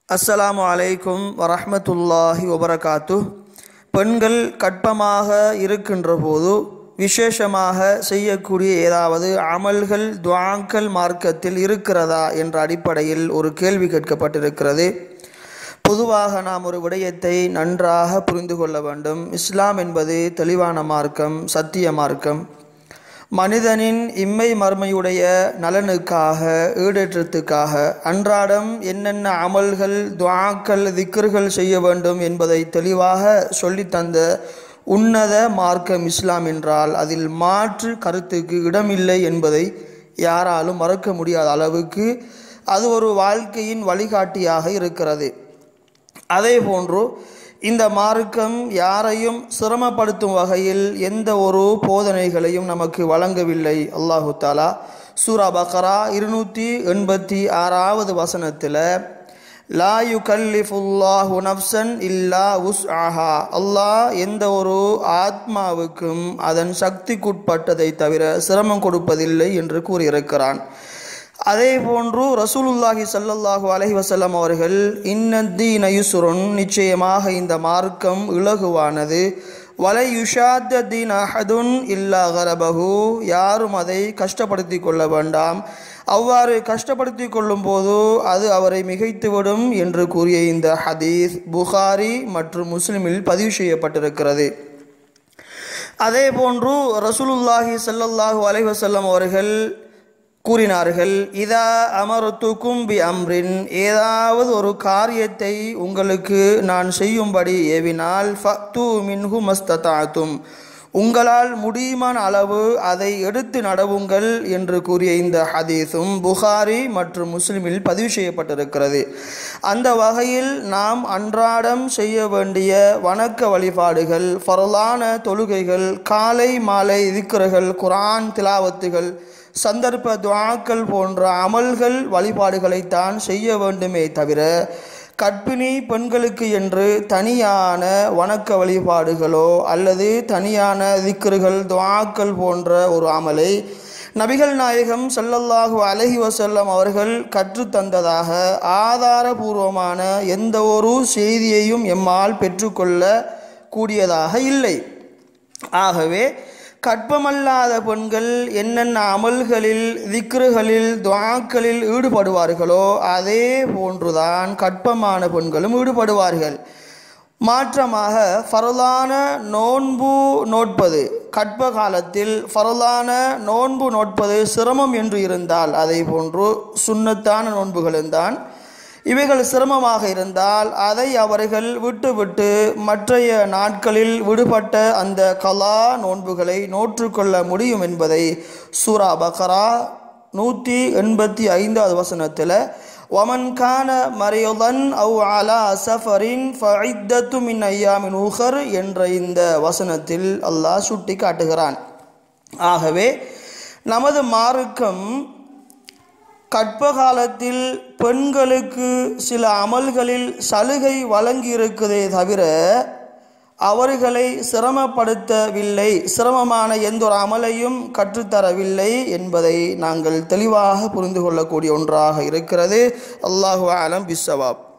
அஸ்ஸலாமு அலைக்கும் வரஹ்மத்துல்லாஹி வபரகாத்து பெண்கள் கற்பமாக இருக்கின்ற போது விசேஷமாக செய்யக்கூடிய ஏதாவது அமல்கள் துவாக்கள் மார்க்கத்தில் இருக்கிறதா என்ற அடிப்படையில் ஒரு கேள்வி கேட்கப்பட்டிருக்கிறது பொதுவாக நாம் ஒரு விடயத்தை நன்றாக புரிந்து கொள்ள வேண்டும் இஸ்லாம் என்பது தெளிவான மார்க்கம் சத்திய மார்க்கம் மனிதனின் இம்மை மர்மையுடைய நலனுக்காக ஈடேற்றத்துக்காக அன்றாடம் என்னென்ன அமல்கள் துவாக்கள் திக்கர்கள் செய்ய வேண்டும் என்பதை தெளிவாக சொல்லித்தந்த உன்னத மார்க்கம் இஸ்லாம் என்றால் அதில் மாற்று கருத்துக்கு இடமில்லை என்பதை யாராலும் மறக்க முடியாத அளவுக்கு அது ஒரு வாழ்க்கையின் வழிகாட்டியாக இருக்கிறது அதே போன்று இந்த மார்க்கம் யாரையும் சிரமப்படுத்தும் வகையில் எந்த ஒரு போதனைகளையும் நமக்கு வழங்கவில்லை அல்லாஹு தாலா சூரா பக்ரா இருநூற்றி எண்பத்தி ஆறாவது வசனத்தில் லா யு கல்லிஃபுல்லாஹு நப்சன் இல்லா உஸ் ஆஹா அல்லாஹ் எந்த ஒரு ஆத்மாவுக்கும் அதன் சக்திக்குட்பட்டதை தவிர சிரமம் கொடுப்பதில்லை என்று கூறியிருக்கிறான் அதே போன்று ரசூலுல்லாஹி சல்லல்லாஹு அலஹி வசல்லம் அவர்கள் இன்னத்தீன யுசுருன் நிச்சயமாக இந்த மார்க்கம் இலகுவானது வலை யுஷாத்த தீன் அஹதுன் இல்லா கரபகு யாரும் அதை கஷ்டப்படுத்தி கொள்ள வேண்டாம் அவ்வாறு கஷ்டப்படுத்தி கொள்ளும் போது அது அவரை மிகைத்துவிடும் என்று கூறிய இந்த ஹதீஸ் புகாரி மற்றும் முஸ்லிமில் பதிவு செய்யப்பட்டிருக்கிறது அதே போன்று ரசூலுல்லாஹி சல்லல்லாஹு அலைவசல்லம் அவர்கள் கூறினார்கள் இதா அமர்த்துக்கும் பி அம்ரின் ஏதாவது ஒரு காரியத்தை உங்களுக்கு நான் செய்யும்படி ஏவினால் ஃபத்து மின்ஹு மஸ்ததாத்தும் உங்களால் முடியுமான அளவு அதை எடுத்து நடவுங்கள் என்று கூறிய இந்த ஹதீஸும் புகாரி மற்றும் முஸ்லிமில் பதிவு செய்யப்பட்டிருக்கிறது அந்த வகையில் நாம் அன்றாடம் செய்ய வேண்டிய வணக்க வழிபாடுகள் ஃபரலான தொழுகைகள் காலை மாலை திக்கர்கள் குரான் திலாவத்துகள் சந்தர்ப்ப துவாக்கள் போன்ற அமல்கள் வழிபாடுகளைத்தான் செய்ய வேண்டுமே தவிர கற்பிணி பெண்களுக்கு என்று தனியான வணக்க வழிபாடுகளோ அல்லது தனியான திக்கர்கள் துவாக்கள் போன்ற ஒரு அமலை நபிகள் நாயகம் சல்லல்லாஹு அலஹி வசல்லம் அவர்கள் கற்றுத்தந்ததாக ஆதாரபூர்வமான எந்த ஒரு செய்தியையும் எம்மால் பெற்றுக்கொள்ள கூடியதாக இல்லை ஆகவே கற்பமல்லாத பெண்கள் என்னென்ன அமல்களில் திக்ருகளில் துவாக்களில் ஈடுபடுவார்களோ அதே போன்றுதான் கற்பமான பெண்களும் ஈடுபடுவார்கள் மாற்றமாக ஃபரலான நோன்பு நோட்பது கற்ப காலத்தில் ஃபரலான நோன்பு நோட்பது சிரமம் என்று இருந்தால் அதை போன்று சுண்ணத்தான நோன்புகளும் தான் இவைகள் சிரமமாக இருந்தால் அதை அவர்கள் விட்டுவிட்டு மற்றைய நாட்களில் விடுபட்ட அந்த கலா நோன்புகளை நோற்றுக்கொள்ள முடியும் என்பதை சூரா பக்ரா நூற்றி எண்பத்தி ஐந்தாவது வசனத்தில் ஒமன் கான மறையுதன் அவு அலா சஃபரின் ஃபைத்தத்து மின் ஐயாமின் உஹர் என்ற இந்த வசனத்தில் அல்லாஹ் சுட்டி காட்டுகிறான் ஆகவே நமது மார்க்கம் கற்ப காலத்தில் பெண்களுக்கு சில அமல்களில் சலுகை வழங்கி இருக்குதே தவிர அவர்களை சிரமப்படுத்தவில்லை சிரமமான எந்த ஒரு அமலையும் கற்றுத்தரவில்லை என்பதை நாங்கள் தெளிவாக புரிந்து கொள்ளக்கூடிய ஒன்றாக இருக்கிறது அல்லாஹு ஆலம் பிஸ்ஸவாப்